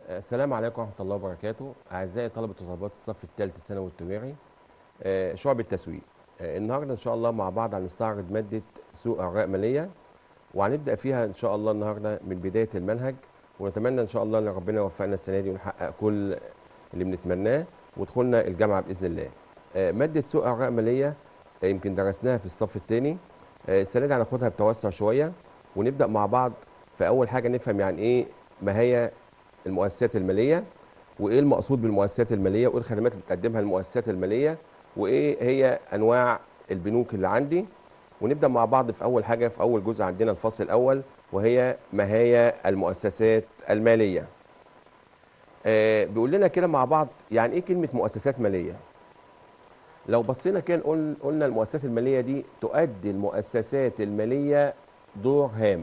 السلام عليكم ورحمة الله وبركاته أعزائي طلبة وطالبات الصف الثالث الثانوي التجاري آه، شعب التسويق آه، النهاردة إن شاء الله مع بعض هنستعرض مادة سوق أوراق مالية وهنبدأ فيها إن شاء الله النهاردة من بداية المنهج ونتمنى إن شاء الله إن ربنا يوفقنا السنة دي ونحقق كل اللي بنتمناه ودخولنا الجامعة بإذن الله آه، مادة سوق أوراق مالية آه، يمكن درسناها في الصف الثاني السنة دي هناخدها بتوسع شوية ونبدأ مع بعض في أول حاجة نفهم يعني إيه ما هي المؤسسات الماليه وايه المقصود بالمؤسسات الماليه وايه الخدمات اللي بتقدمها المؤسسات الماليه وايه هي انواع البنوك اللي عندي ونبدا مع بعض في اول حاجه في اول جزء عندنا الفصل الاول وهي ما هي المؤسسات الماليه آه بيقول لنا كده مع بعض يعني ايه كلمه مؤسسات ماليه لو بصينا كده قل- قلنا المؤسسات الماليه دي تؤدي المؤسسات الماليه دور هام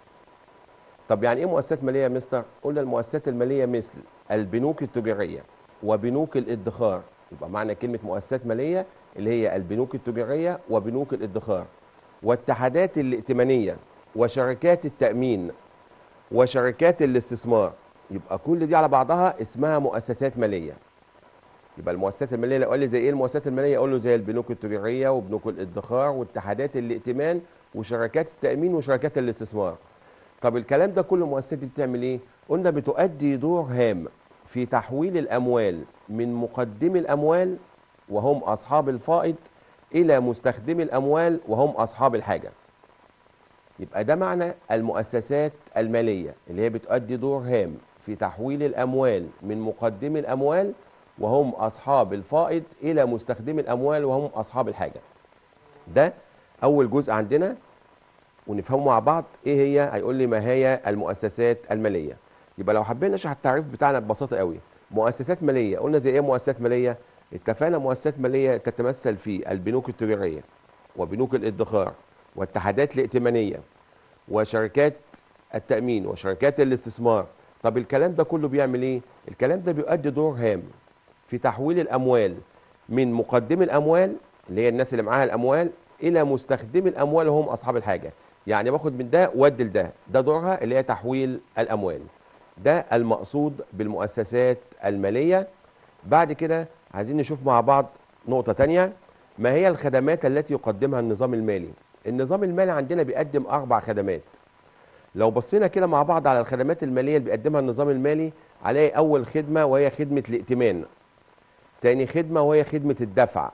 طب يعني ايه مؤسسات ماليه يا مستر؟ قلنا المؤسسات الماليه مثل البنوك التجاريه وبنوك الادخار يبقى معنى كلمه مؤسسات ماليه اللي هي البنوك التجاريه وبنوك الادخار والاتحادات الائتمانيه وشركات التامين وشركات الاستثمار يبقى كل دي على بعضها اسمها مؤسسات ماليه يبقى المؤسسات الماليه لو قال لي زي ايه المؤسسات الماليه اقول له زي البنوك التجاريه وبنوك الادخار واتحادات الائتمان وشركات التامين وشركات الاستثمار طب الكلام ده كل المؤسسات دي بتعمل ايه؟ قلنا بتؤدي دور هام في تحويل الاموال من مقدمي الاموال وهم اصحاب الفائض الى مستخدمي الاموال وهم اصحاب الحاجه. يبقى ده معنى المؤسسات الماليه اللي هي بتؤدي دور هام في تحويل الاموال من مقدمي الاموال وهم اصحاب الفائض الى مستخدمي الاموال وهم اصحاب الحاجه. ده اول جزء عندنا ونفهمه مع بعض ايه هي هيقول لي ما هي المؤسسات الماليه يبقى لو حبينا نشرح التعريف بتاعنا ببساطه قوي مؤسسات ماليه قلنا زي ايه مؤسسات ماليه اتفقنا مؤسسات ماليه تتمثل في البنوك التجاريه وبنوك الادخار والاتحادات الائتمانيه وشركات التامين وشركات الاستثمار طب الكلام ده كله بيعمل ايه الكلام ده بيؤدي دور هام في تحويل الاموال من مقدمي الاموال اللي هي الناس اللي معاها الاموال الى مستخدمي الاموال وهم اصحاب الحاجه يعني باخد من ده وادي لده ده دورها اللي هي تحويل الاموال ده المقصود بالمؤسسات الماليه بعد كده عايزين نشوف مع بعض نقطه تانية ما هي الخدمات التي يقدمها النظام المالي النظام المالي عندنا بيقدم اربع خدمات لو بصينا كده مع بعض على الخدمات الماليه اللي بيقدمها النظام المالي هنلاقي اول خدمه وهي خدمه الائتمان تاني خدمه وهي خدمه الدفع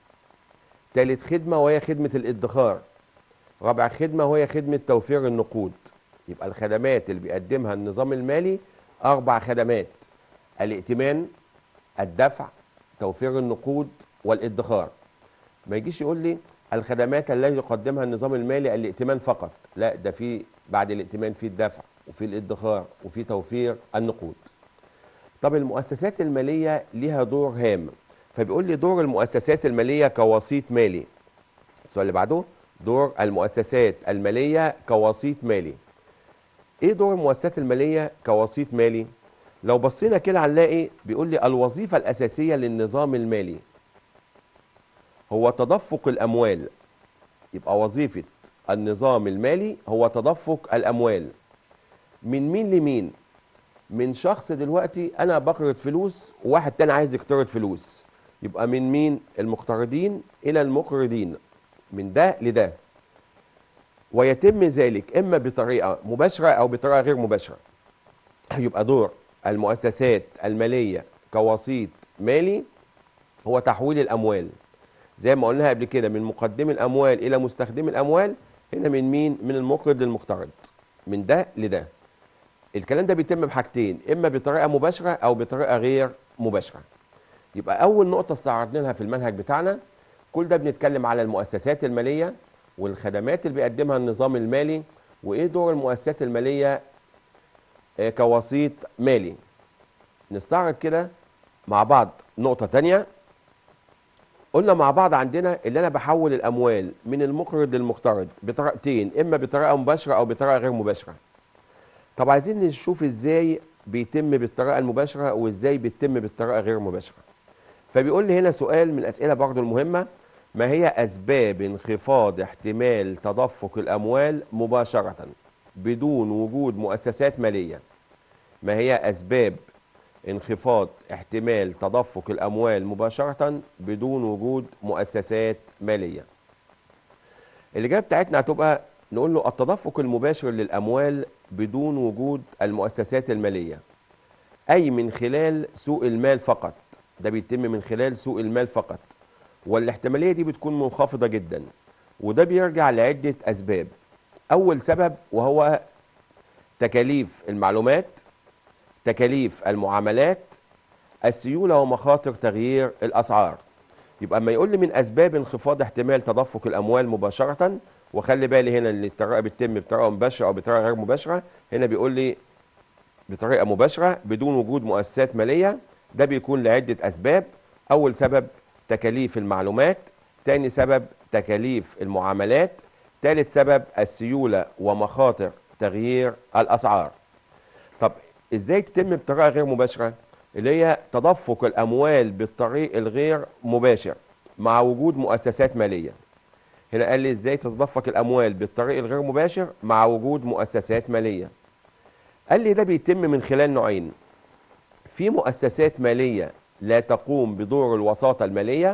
تالت خدمه وهي خدمه الادخار رابع خدمه وهي خدمه توفير النقود يبقى الخدمات اللي بيقدمها النظام المالي اربع خدمات الائتمان الدفع توفير النقود والادخار ما يجيش يقول لي الخدمات التي يقدمها النظام المالي الائتمان فقط لا ده في بعد الائتمان في الدفع وفي الادخار وفي توفير النقود طب المؤسسات الماليه ليها دور هام فبيقول لي دور المؤسسات الماليه كوسيط مالي السؤال اللي بعده دور المؤسسات الماليه كوسيط مالي ايه دور المؤسسات الماليه كوسيط مالي لو بصينا كده هنلاقي بيقول لي الوظيفه الاساسيه للنظام المالي هو تدفق الاموال يبقى وظيفه النظام المالي هو تدفق الاموال من مين لمين من شخص دلوقتي انا بقرض فلوس وواحد تاني عايز يقترض فلوس يبقى من مين المقترضين الى المقرضين من ده لده ويتم ذلك اما بطريقه مباشره او بطريقه غير مباشره يبقى دور المؤسسات الماليه كوسيط مالي هو تحويل الاموال زي ما قلناها قبل كده من مقدمي الاموال الى مستخدمي الاموال هنا من مين من المقرض للمقترض من ده لده الكلام ده بيتم بحاجتين اما بطريقه مباشره او بطريقه غير مباشره يبقى اول نقطه استعرضنا لها في المنهج بتاعنا كل ده بنتكلم على المؤسسات الماليه والخدمات اللي بيقدمها النظام المالي وايه دور المؤسسات الماليه آه، كوسيط مالي نستعرض كده مع بعض نقطه تانية قلنا مع بعض عندنا اللي انا بحول الاموال من المقرض للمقترض بطريقتين اما بطريقه مباشره او بطريقه غير مباشره طب عايزين نشوف ازاي بيتم بالطريقه المباشره وازاي بيتم بالطريقه غير مباشره فبيقول لي هنا سؤال من الاسئله برضو المهمه ما هي اسباب انخفاض احتمال تدفق الاموال مباشره بدون وجود مؤسسات ماليه ما هي اسباب انخفاض احتمال تدفق الأموال مباشرة بدون وجود مؤسسات مالية الإجابة بتاعتنا هتبقى نقول له التدفق المباشر للأموال بدون وجود المؤسسات المالية أي من خلال سوق المال فقط ده بيتم من خلال سوق المال فقط والاحتمالية دي بتكون منخفضة جدا وده بيرجع لعدة أسباب أول سبب وهو تكاليف المعلومات تكاليف المعاملات السيولة ومخاطر تغيير الأسعار يبقى اما يقول لي من أسباب انخفاض احتمال تدفق الأموال مباشرة وخلي بالي هنا ان الطريقة بتتم بطريقة مباشرة أو بطريقة غير مباشرة هنا بيقول لي بطريقة مباشرة بدون وجود مؤسسات مالية ده بيكون لعدة أسباب أول سبب تكاليف المعلومات تاني سبب تكاليف المعاملات ثالث سبب السيولة ومخاطر تغيير الأسعار طب ازاي تتم بطريقة غير مباشرة اللي هي تدفق الأموال بالطريق الغير مباشر مع وجود مؤسسات مالية هنا قال لي ازاي تتدفق الأموال بالطريق الغير مباشر مع وجود مؤسسات مالية قال لي ده بيتم من خلال نوعين في مؤسسات مالية لا تقوم بدور الوساطة المالية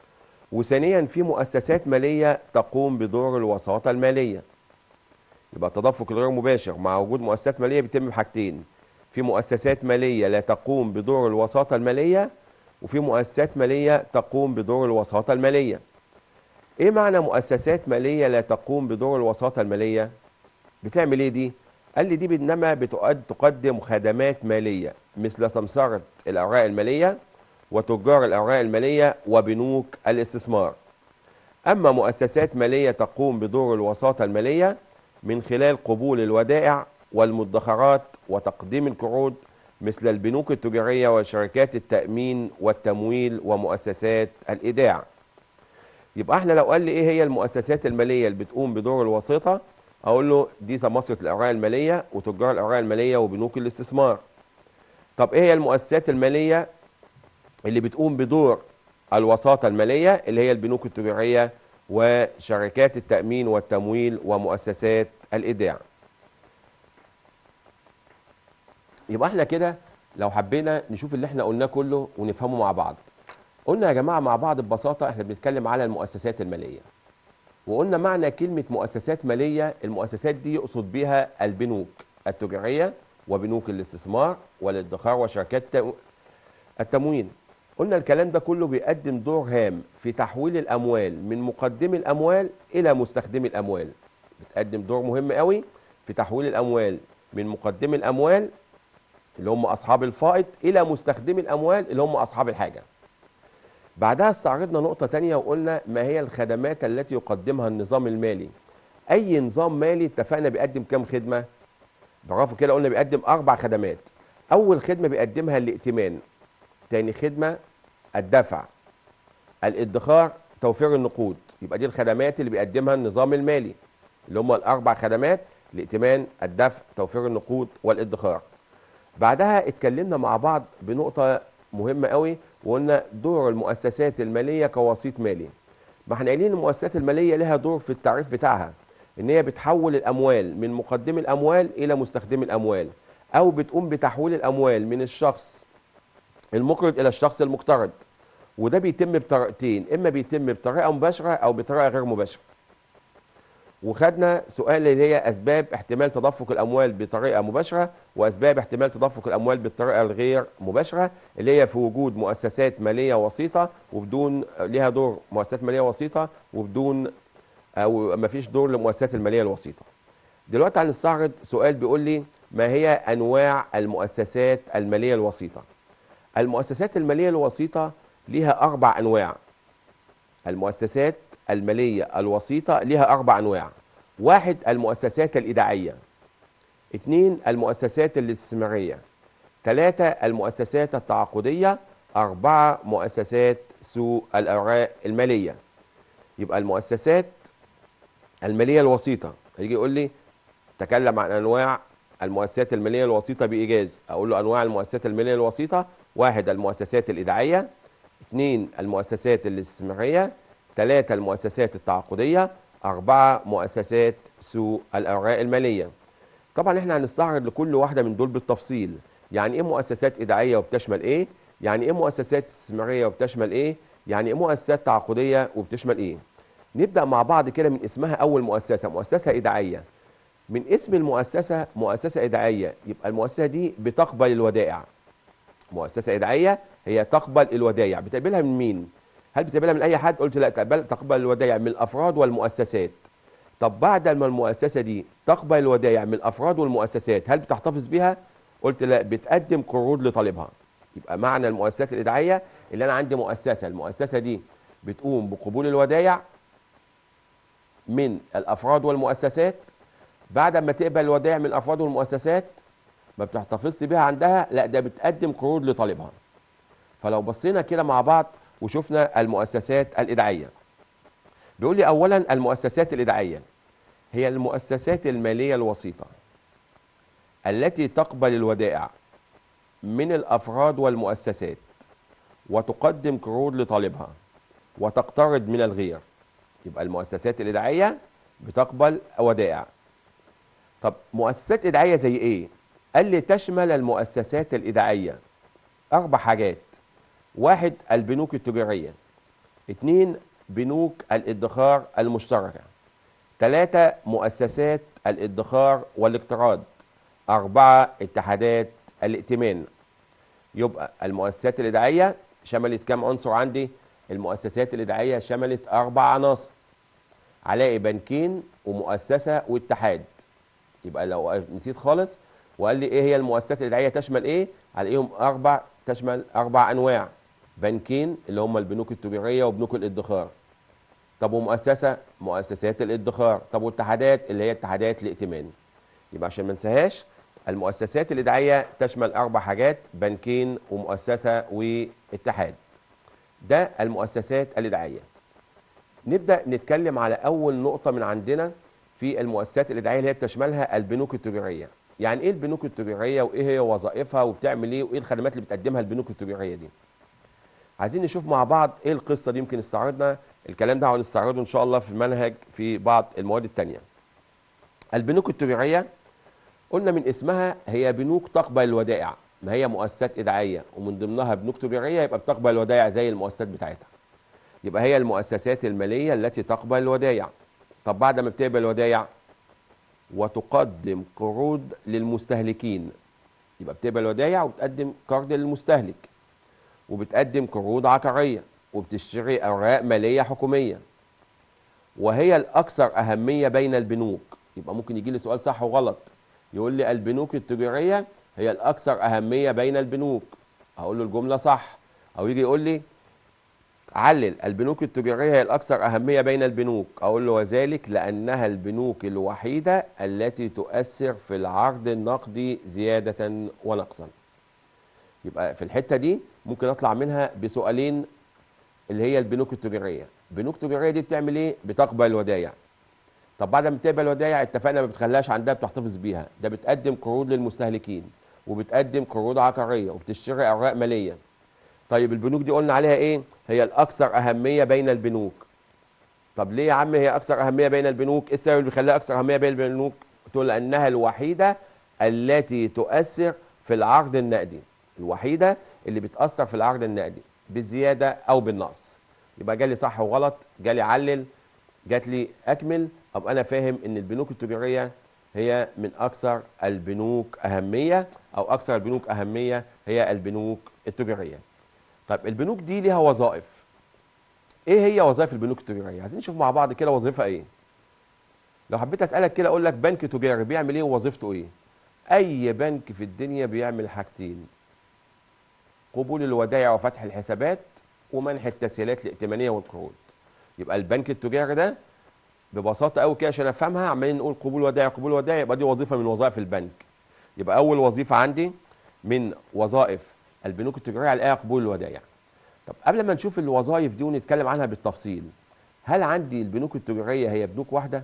وثانيا في مؤسسات مالية تقوم بدور الوساطة المالية يبقى التدفق الغير مباشر مع وجود مؤسسات مالية بيتم بحاجتين في مؤسسات مالية لا تقوم بدور الوساطة المالية وفي مؤسسات مالية تقوم بدور الوساطة المالية ايه معنى مؤسسات مالية لا تقوم بدور الوساطة المالية بتعمل ايه دي قال لي دي بانما بتؤد تقدم خدمات مالية مثل سمسرة الأوراق المالية وتجار الأوراق المالية وبنوك الاستثمار أما مؤسسات مالية تقوم بدور الوساطة المالية من خلال قبول الودائع والمدخرات وتقديم القروض مثل البنوك التجارية وشركات التأمين والتمويل ومؤسسات الإيداع يبقى احنا لو قال لي ايه هي المؤسسات المالية اللي بتقوم بدور الوسيطة اقول له دي سماسرة الأوراق المالية وتجار الأوراق المالية وبنوك الاستثمار طب ايه هي المؤسسات المالية اللي بتقوم بدور الوساطة المالية اللي هي البنوك التجارية وشركات التأمين والتمويل ومؤسسات الإيداع يبقى احنا كده لو حبينا نشوف اللي احنا قلناه كله ونفهمه مع بعض قلنا يا جماعة مع بعض ببساطة احنا بنتكلم على المؤسسات المالية وقلنا معنى كلمة مؤسسات مالية المؤسسات دي يقصد بها البنوك التجارية وبنوك الاستثمار والادخار وشركات التموين قلنا الكلام ده كله بيقدم دور هام في تحويل الأموال من مقدمي الأموال إلى مستخدمي الأموال بتقدم دور مهم قوي في تحويل الأموال من مقدمي الأموال اللي هم أصحاب الفائض إلى مستخدمي الأموال اللي هم أصحاب الحاجة بعدها استعرضنا نقطة تانية وقلنا ما هي الخدمات التي يقدمها النظام المالي أي نظام مالي اتفقنا بيقدم كام خدمة برافو كده قلنا بيقدم أربع خدمات أول خدمة بيقدمها الائتمان تاني خدمة الدفع الادخار توفير النقود يبقى دي الخدمات اللي بيقدمها النظام المالي اللي هم الأربع خدمات الائتمان الدفع توفير النقود والادخار بعدها اتكلمنا مع بعض بنقطة مهمة قوي وقلنا دور المؤسسات المالية كوسيط مالي ما احنا قايلين المؤسسات المالية لها دور في التعريف بتاعها ان هي بتحول الاموال من مقدمي الاموال الى مستخدمي الاموال او بتقوم بتحويل الاموال من الشخص المقرض الى الشخص المقترض وده بيتم بطريقتين اما بيتم بطريقه مباشره او بطريقه غير مباشره وخدنا سؤال اللي هي اسباب احتمال تدفق الاموال بطريقه مباشره واسباب احتمال تدفق الاموال بالطريقه الغير مباشره اللي هي في وجود مؤسسات ماليه وسيطه وبدون ليها دور مؤسسات ماليه وسيطه وبدون او ما فيش دور للمؤسسات الماليه الوسيطه. دلوقتي هنستعرض سؤال بيقول لي ما هي انواع المؤسسات الماليه الوسيطه؟ المؤسسات الماليه الوسيطه ليها اربع انواع. المؤسسات المالية الوسيطة لها أربع أنواع واحد المؤسسات الإيداعية اثنين المؤسسات الاستثمارية ثلاثة المؤسسات التعاقدية أربعة مؤسسات سوق الأوراق المالية يبقى المؤسسات المالية الوسيطة هيجي يقول لي تكلم عن أنواع المؤسسات المالية الوسيطة بإيجاز أقول له أنواع المؤسسات المالية الوسيطة واحد المؤسسات الإيداعية اثنين المؤسسات الاستثمارية ثلاثة المؤسسات التعاقدية أربعة مؤسسات سوق الأوراق المالية طبعا احنا هنستعرض لكل واحدة من دول بالتفصيل يعني ايه مؤسسات ايداعيه وبتشمل ايه يعني ايه مؤسسات استثماريه وبتشمل ايه يعني ايه مؤسسات تعاقديه وبتشمل ايه نبدا مع بعض كده من اسمها اول مؤسسه مؤسسه ايداعيه من اسم المؤسسه مؤسسه ايداعيه يبقى المؤسسه دي بتقبل الودائع مؤسسه ايداعيه هي تقبل الودائع بتقبلها من مين هل بتقبلها من اي حد قلت لا تقبل تقبل الودائع من الافراد والمؤسسات طب بعد ما المؤسسه دي تقبل الودائع من الافراد والمؤسسات هل بتحتفظ بيها قلت لا بتقدم قروض لطالبها يبقى معنى المؤسسات الايداعيه اللي انا عندي مؤسسه المؤسسه دي بتقوم بقبول الودائع من الافراد والمؤسسات بعد ما تقبل الودائع من الافراد والمؤسسات ما بتحتفظش بيها عندها لا ده بتقدم قروض لطالبها فلو بصينا كده مع بعض وشفنا المؤسسات الايداعيه بيقول لي اولا المؤسسات الايداعيه هي المؤسسات الماليه الوسيطه التي تقبل الودائع من الافراد والمؤسسات وتقدم قروض لطالبها وتقترض من الغير يبقى المؤسسات الايداعيه بتقبل ودائع طب مؤسسات ايداعيه زي ايه قال لي تشمل المؤسسات الايداعيه اربع حاجات واحد البنوك التجاريه اثنين بنوك الادخار المشتركه ثلاثة مؤسسات الادخار والاقتراض أربعة اتحادات الائتمان يبقى المؤسسات الإدعية شملت كم عنصر عندي المؤسسات الإدعية شملت أربع عناصر علاقي بنكين ومؤسسة واتحاد يبقى لو نسيت خالص وقال لي ايه هي المؤسسات الإدعية تشمل ايه عليهم أربع تشمل أربع أنواع بنكين اللي هم البنوك التجارية وبنوك الادخار طب ومؤسسة مؤسسات الادخار طب واتحادات اللي هي اتحادات الائتمان يبقى عشان ما ننساهاش المؤسسات الإدعية تشمل أربع حاجات بنكين ومؤسسة واتحاد ده المؤسسات الإدعية نبدأ نتكلم على أول نقطة من عندنا في المؤسسات الإدعية اللي هي بتشملها البنوك التجارية يعني إيه البنوك التجارية وإيه هي وظائفها وبتعمل إيه وإيه الخدمات اللي بتقدمها البنوك التجارية دي عايزين نشوف مع بعض إيه القصة دي يمكن نستعرضنا الكلام ده هنستعرضه إن شاء الله في المنهج في بعض المواد التانية البنوك التجارية قلنا من اسمها هي بنوك تقبل الودائع ما هي مؤسسات إدعائية ومن ضمنها بنوك تجارية يبقى بتقبل الودائع زي المؤسسات بتاعتها يبقى هي المؤسسات المالية التي تقبل الودائع طب بعد ما بتقبل الودائع وتقدم قروض للمستهلكين يبقى بتقبل ودائع وبتقدم قرض للمستهلك وبتقدم قروض عقارية وبتشتري أوراق مالية حكومية وهي الأكثر أهمية بين البنوك يبقى ممكن يجي لي سؤال صح وغلط يقول لي البنوك التجارية هي الأكثر أهمية بين البنوك هقول له الجملة صح أو يجي يقول لي علل البنوك التجارية هي الأكثر أهمية بين البنوك أقول له وذلك لأنها البنوك الوحيدة التي تؤثر في العرض النقدي زيادة ونقصا يبقى في الحتة دي ممكن أطلع منها بسؤالين اللي هي البنوك التجارية البنوك التجارية دي بتعمل إيه؟ بتقبل الودائع طب بعد ما بتقبل ودائع اتفقنا ما بتخليهاش عندها بتحتفظ بيها ده بتقدم قروض للمستهلكين وبتقدم قروض عقاريه وبتشتري اوراق ماليه طيب البنوك دي قلنا عليها ايه هي الاكثر اهميه بين البنوك طب ليه يا عم هي اكثر اهميه بين البنوك ايه السبب اللي بيخليها اكثر اهميه بين البنوك تقول لانها الوحيده التي تؤثر في العرض النقدي الوحيده اللي بتاثر في العرض النقدي بالزياده او بالنقص يبقى جالي صح وغلط جالي علل جات لي اكمل ابقى انا فاهم ان البنوك التجاريه هي من اكثر البنوك اهميه او اكثر البنوك اهميه هي البنوك التجاريه طيب البنوك دي ليها وظائف ايه هي وظائف البنوك التجاريه عايزين نشوف مع بعض كده وظيفه ايه لو حبيت اسالك كده اقول لك بنك تجاري بيعمل ايه ووظيفته ايه اي بنك في الدنيا بيعمل حاجتين قبول الودائع وفتح الحسابات ومنح التسهيلات الائتمانيه والقروض يبقى البنك التجاري ده ببساطه قوي كده عشان افهمها عمالين نقول قبول ودائع قبول ودائع يبقى دي وظيفه من وظائف البنك يبقى اول وظيفه عندي من وظائف البنوك التجاريه على قبول الودائع طب قبل ما نشوف الوظائف دي ونتكلم عنها بالتفصيل هل عندي البنوك التجاريه هي بنوك واحده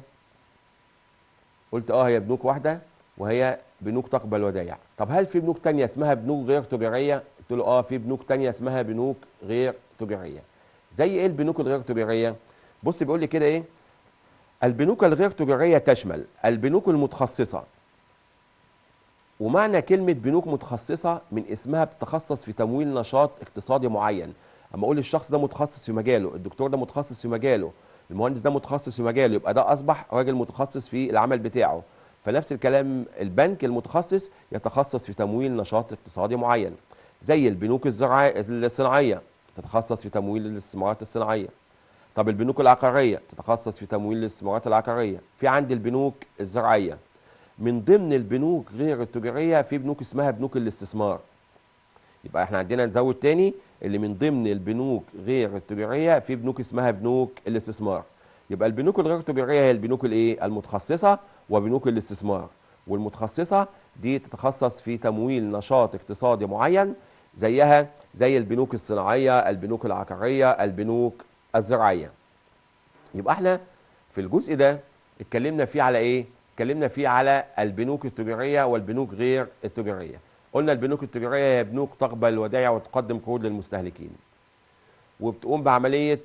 قلت اه هي بنوك واحده وهي بنوك تقبل ودائع طب هل في بنوك تانية اسمها بنوك غير تجاريه قلت له اه في بنوك تانية اسمها بنوك غير تجاريه زي ايه البنوك الغير تجاريه بص بيقول لي كده ايه البنوك الغير تجاريه تشمل البنوك المتخصصه ومعنى كلمة بنوك متخصصة من اسمها بتتخصص في تمويل نشاط اقتصادي معين اما اقول الشخص ده متخصص في مجاله الدكتور ده متخصص في مجاله المهندس ده متخصص في مجاله يبقى ده اصبح راجل متخصص في العمل بتاعه فنفس الكلام البنك المتخصص يتخصص في تمويل نشاط اقتصادي معين زي البنوك الزراعية الصناعية تتخصص في تمويل الاستثمارات الصناعية طب البنوك العقارية تتخصص في تمويل الاستثمارات العقارية في عندي البنوك الزراعية من ضمن البنوك غير التجارية في بنوك اسمها بنوك الاستثمار يبقى احنا عندنا نزود تاني اللي من ضمن البنوك غير التجارية في بنوك اسمها بنوك الاستثمار يبقى البنوك الغير التجارية هي البنوك الايه المتخصصة وبنوك الاستثمار والمتخصصة دي تتخصص في تمويل نشاط اقتصادي معين زيها زي البنوك الصناعية البنوك العقارية البنوك الزراعية يبقى احنا في الجزء ده اتكلمنا فيه على ايه اتكلمنا فيه على البنوك التجارية والبنوك غير التجارية قلنا البنوك التجارية هي بنوك تقبل الودائع وتقدم قروض للمستهلكين وبتقوم بعملية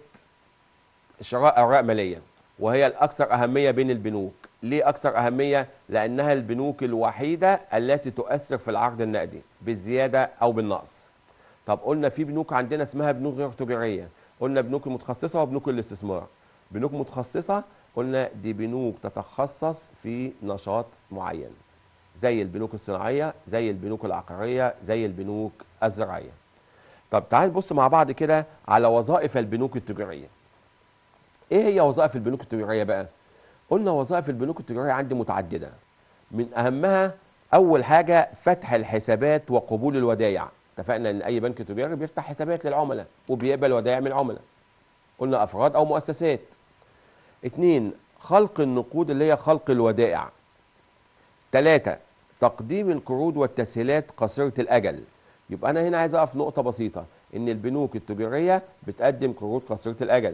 شراء أوراق مالية وهي الأكثر أهمية بين البنوك ليه أكثر أهمية؟ لأنها البنوك الوحيدة التي تؤثر في العرض النقدي بالزيادة أو بالنقص طب قلنا في بنوك عندنا اسمها بنوك غير تجارية قلنا بنوك متخصصة وبنوك الاستثمار بنوك متخصصة قلنا دي بنوك تتخصص في نشاط معين زي البنوك الصناعية زي البنوك العقارية زي البنوك الزراعية طب تعال نبص مع بعض كده على وظائف البنوك التجارية ايه هي وظائف البنوك التجارية بقى قلنا وظائف البنوك التجارية عندي متعددة من اهمها اول حاجة فتح الحسابات وقبول الودائع اتفقنا ان اي بنك تجاري بيفتح حسابات للعملاء وبيقبل ودائع من العملاء قلنا افراد او مؤسسات اتنين خلق النقود اللي هي خلق الودائع تلاتة تقديم القروض والتسهيلات قصيرة الأجل يبقى أنا هنا عايز أقف نقطة بسيطة إن البنوك التجارية بتقدم قروض قصيرة الأجل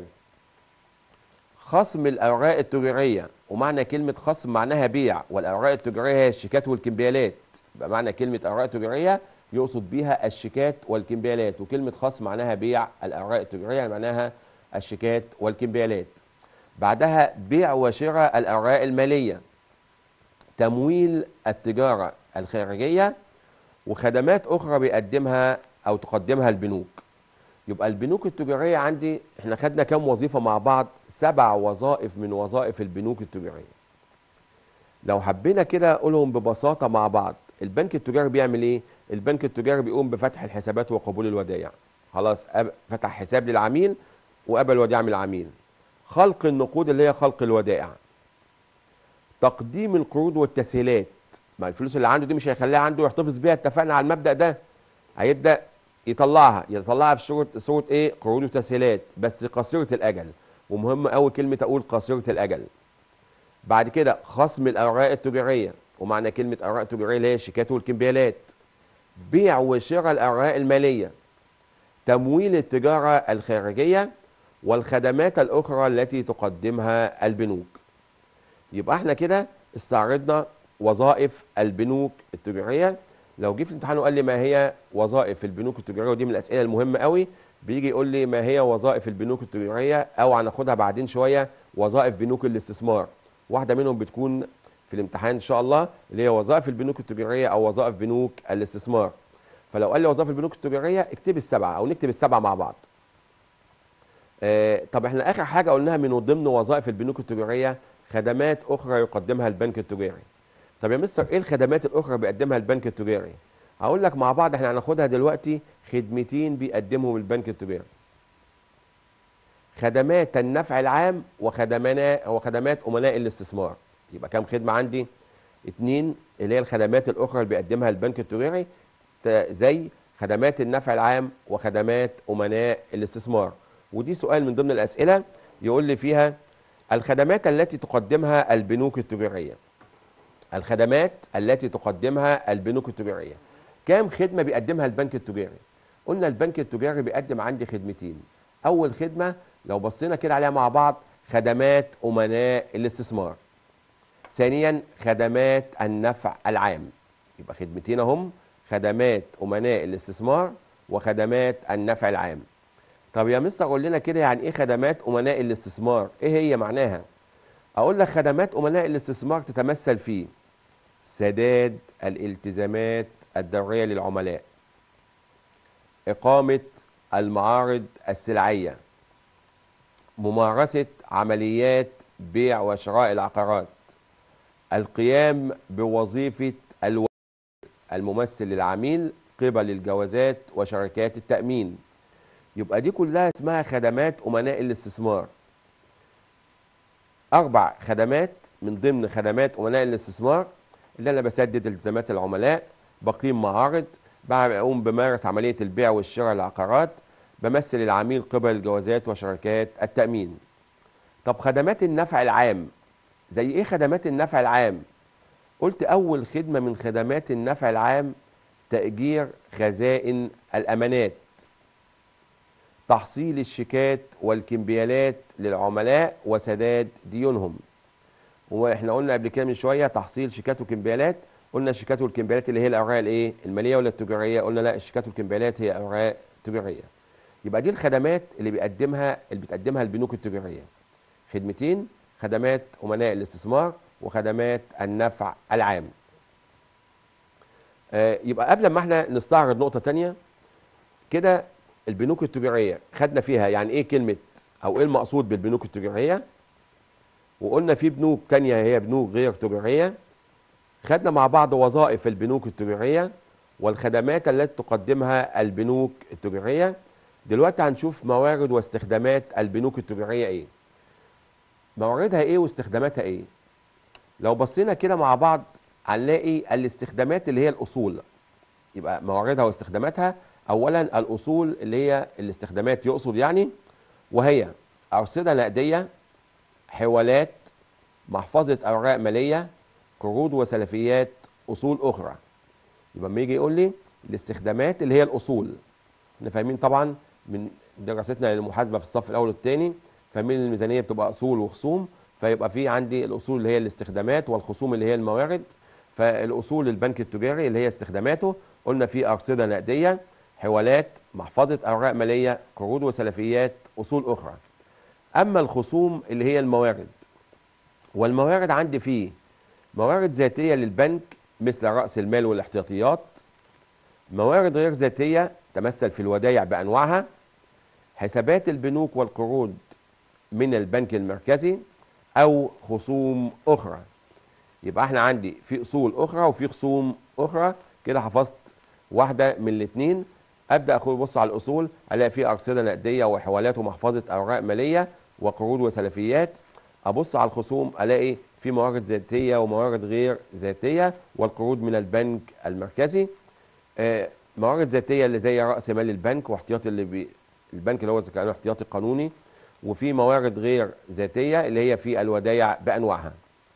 خصم الأوراق التجارية ومعنى كلمة خصم معناها بيع والأوراق التجارية هي الشيكات والكمبيالات يبقى معنى كلمة أوراق تجارية يقصد بيها الشيكات والكمبيالات وكلمة خصم معناها بيع الأوراق التجارية معناها الشيكات والكمبيالات بعدها بيع وشراء الأوراق المالية تمويل التجارة الخارجية وخدمات أخرى بيقدمها أو تقدمها البنوك يبقى البنوك التجارية عندي احنا خدنا كام وظيفة مع بعض سبع وظائف من وظائف البنوك التجارية لو حبينا كده أقولهم ببساطة مع بعض البنك التجاري بيعمل ايه البنك التجاري بيقوم بفتح الحسابات وقبول الودائع خلاص فتح حساب للعميل وقبل وديعة من العميل خلق النقود اللي هي خلق الودائع تقديم القروض والتسهيلات ما الفلوس اللي عنده دي مش هيخليها عنده يحتفظ بيها اتفقنا على المبدأ ده هيبدأ يطلعها يطلعها في صورة صورة ايه قروض وتسهيلات بس قصيرة الأجل ومهم قوي كلمة أقول قصيرة الأجل بعد كده خصم الأوراق التجارية ومعنى كلمة أوراق تجارية اللي هي الشيكات والكمبيالات بيع وشراء الأوراق المالية تمويل التجارة الخارجية والخدمات الأخرى التي تقدمها البنوك يبقى احنا كده استعرضنا وظائف البنوك التجارية لو جه في الامتحان وقال لي ما هي وظائف البنوك التجارية ودي من الأسئلة المهمة قوي بيجي يقول لي ما هي وظائف البنوك التجارية أو هناخدها بعدين شوية وظائف بنوك الاستثمار واحدة منهم بتكون في الامتحان إن شاء الله اللي هي وظائف البنوك التجارية أو وظائف بنوك الاستثمار فلو قال لي وظائف البنوك التجارية اكتب السبعة أو نكتب السبعة مع بعض آه طب احنا آخر حاجة قلناها من ضمن وظائف البنوك التجارية خدمات أخرى يقدمها البنك التجاري طب يا مستر ايه الخدمات الاخرى بيقدمها البنك التجاري هقول لك مع بعض احنا هناخدها دلوقتي خدمتين بيقدمهم البنك التجاري خدمات النفع العام وخدمات وخدمات امناء الاستثمار يبقى كام خدمه عندي اتنين اللي هي الخدمات الاخرى اللي بيقدمها البنك التجاري زي خدمات النفع العام وخدمات امناء الاستثمار ودي سؤال من ضمن الاسئله يقول لي فيها الخدمات التي تقدمها البنوك التجاريه الخدمات التي تقدمها البنوك التجارية كام خدمة بيقدمها البنك التجاري قلنا البنك التجاري بيقدم عندي خدمتين أول خدمة لو بصينا كده عليها مع بعض خدمات أمناء الاستثمار ثانيا خدمات النفع العام يبقى خدمتين هم خدمات أمناء الاستثمار وخدمات النفع العام طب يا مستر قول لنا كده يعني ايه خدمات أمناء الاستثمار ايه هي معناها اقول لك خدمات امناء الاستثمار تتمثل في سداد الالتزامات الدورية للعملاء إقامة المعارض السلعية ممارسة عمليات بيع وشراء العقارات القيام بوظيفة الو... الممثل للعميل قبل الجوازات وشركات التأمين يبقى دي كلها اسمها خدمات أمناء الاستثمار أربع خدمات من ضمن خدمات أمناء الاستثمار اللي أنا بسدد التزامات العملاء بقيم معارض بقوم بمارس عملية البيع والشراء العقارات بمثل العميل قبل الجوازات وشركات التأمين طب خدمات النفع العام زي ايه خدمات النفع العام قلت اول خدمة من خدمات النفع العام تأجير خزائن الأمانات تحصيل الشيكات والكمبيالات للعملاء وسداد ديونهم واحنا قلنا قبل كده من شويه تحصيل شيكات وكمبيالات قلنا الشيكات والكمبيالات اللي هي الاوراق الايه الماليه ولا التجاريه قلنا لا الشيكات والكمبيالات هي اوراق تجاريه يبقى دي الخدمات اللي بيقدمها اللي بتقدمها البنوك التجاريه خدمتين خدمات امناء الاستثمار وخدمات النفع العام آه يبقى قبل ما احنا نستعرض نقطه تانية كده البنوك التجاريه خدنا فيها يعني ايه كلمه او ايه المقصود بالبنوك التجاريه وقلنا في بنوك تانية هي بنوك غير تجاريه خدنا مع بعض وظائف البنوك التجاريه والخدمات التي تقدمها البنوك التجاريه دلوقتي هنشوف موارد واستخدامات البنوك التجاريه ايه مواردها ايه واستخداماتها ايه لو بصينا كده مع بعض هنلاقي الاستخدامات اللي هي الاصول يبقى مواردها واستخداماتها اولا الاصول اللي هي الاستخدامات يقصد يعني وهي ارصده نقديه حوالات محفظه اوراق ماليه قروض وسلفيات اصول اخرى يبقى لما يجي يقول لي الاستخدامات اللي هي الاصول احنا فاهمين طبعا من دراستنا للمحاسبه في الصف الاول والثاني فاهمين الميزانيه بتبقى اصول وخصوم فيبقى في عندي الاصول اللي هي الاستخدامات والخصوم اللي هي الموارد فالاصول البنك التجاري اللي هي استخداماته قلنا في ارصده نقديه حوالات محفظه اوراق ماليه قروض وسلفيات اصول اخرى اما الخصوم اللي هي الموارد والموارد عندي فيه موارد ذاتيه للبنك مثل راس المال والاحتياطيات موارد غير ذاتيه تمثل في الودائع بانواعها حسابات البنوك والقروض من البنك المركزي او خصوم اخرى يبقى احنا عندي في اصول اخرى وفي خصوم اخرى كده حفظت واحده من الاثنين ابدا اخد بص على الاصول الاقي في ارصده نقديه وحوالات ومحفظه اوراق ماليه وقروض وسلفيات ابص على الخصوم الاقي في موارد ذاتيه وموارد غير ذاتيه والقروض من البنك المركزي آه موارد ذاتيه اللي زي راس مال البنك واحتياطي اللي بي البنك اللي هو كانه احتياطي قانوني وفي موارد غير ذاتيه اللي هي في الودائع بانواعها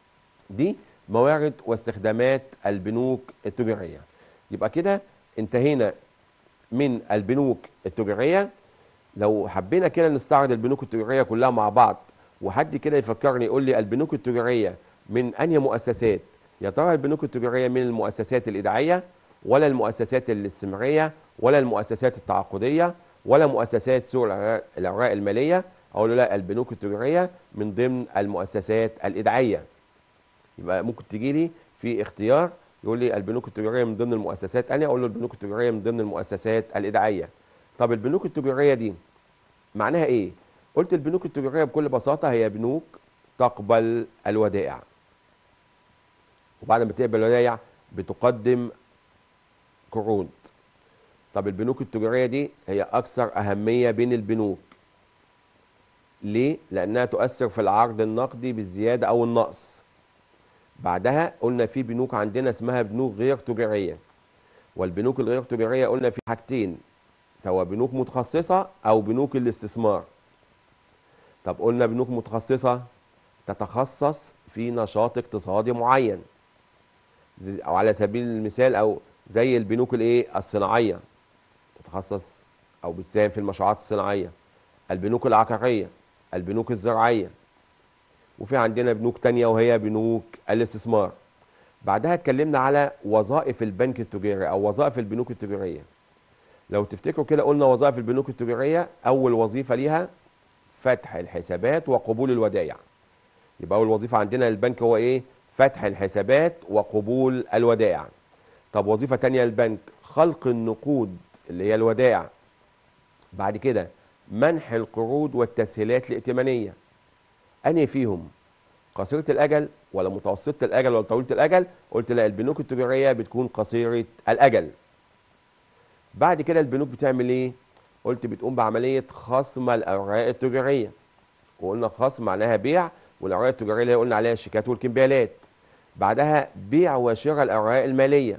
دي موارد واستخدامات البنوك التجاريه يبقى كده انتهينا من البنوك التجاريه لو حبينا كده نستعرض البنوك التجاريه كلها مع بعض وحد كده يفكرني يقول لي البنوك التجاريه من انهي مؤسسات يا ترى البنوك التجاريه من المؤسسات الايداعيه ولا المؤسسات الاستثماريه ولا المؤسسات التعاقديه ولا مؤسسات سوق الاوراق الماليه اقول له لا البنوك التجاريه من ضمن المؤسسات الايداعيه يبقى ممكن تجي لي في اختيار يقول لي البنوك التجاريه من ضمن المؤسسات انا اقول له البنوك التجاريه من ضمن المؤسسات الايداعيه طب البنوك التجاريه دي معناها ايه قلت البنوك التجاريه بكل بساطه هي بنوك تقبل الودائع وبعد ما تقبل الودائع بتقدم قروض طب البنوك التجاريه دي هي اكثر اهميه بين البنوك ليه لانها تؤثر في العرض النقدي بالزياده او النقص بعدها قلنا في بنوك عندنا اسمها بنوك غير تجاريه والبنوك الغير تجاريه قلنا في حاجتين سواء بنوك متخصصه او بنوك الاستثمار طب قلنا بنوك متخصصه تتخصص في نشاط اقتصادي معين او على سبيل المثال او زي البنوك الايه الصناعيه تتخصص او بتساهم في المشروعات الصناعيه البنوك العقاريه البنوك الزراعيه وفي عندنا بنوك تانية وهي بنوك الاستثمار بعدها اتكلمنا على وظائف البنك التجاري او وظائف البنوك التجاريه لو تفتكروا كده قلنا وظائف البنوك التجاريه اول وظيفه ليها فتح الحسابات وقبول الودائع يبقى اول وظيفه عندنا للبنك هو ايه فتح الحسابات وقبول الودائع طب وظيفة تانية للبنك خلق النقود اللي هي الودائع بعد كده منح القروض والتسهيلات الائتمانية أنهي فيهم قصيرة الأجل ولا متوسطة الأجل ولا طويلة الأجل قلت لا البنوك التجارية بتكون قصيرة الأجل بعد كده البنوك بتعمل ايه قلت بتقوم بعملية خصم الأوراق التجارية وقلنا خصم معناها بيع والأوراق التجارية اللي قلنا عليها الشيكات والكمبيالات بعدها بيع وشراء الأوراق المالية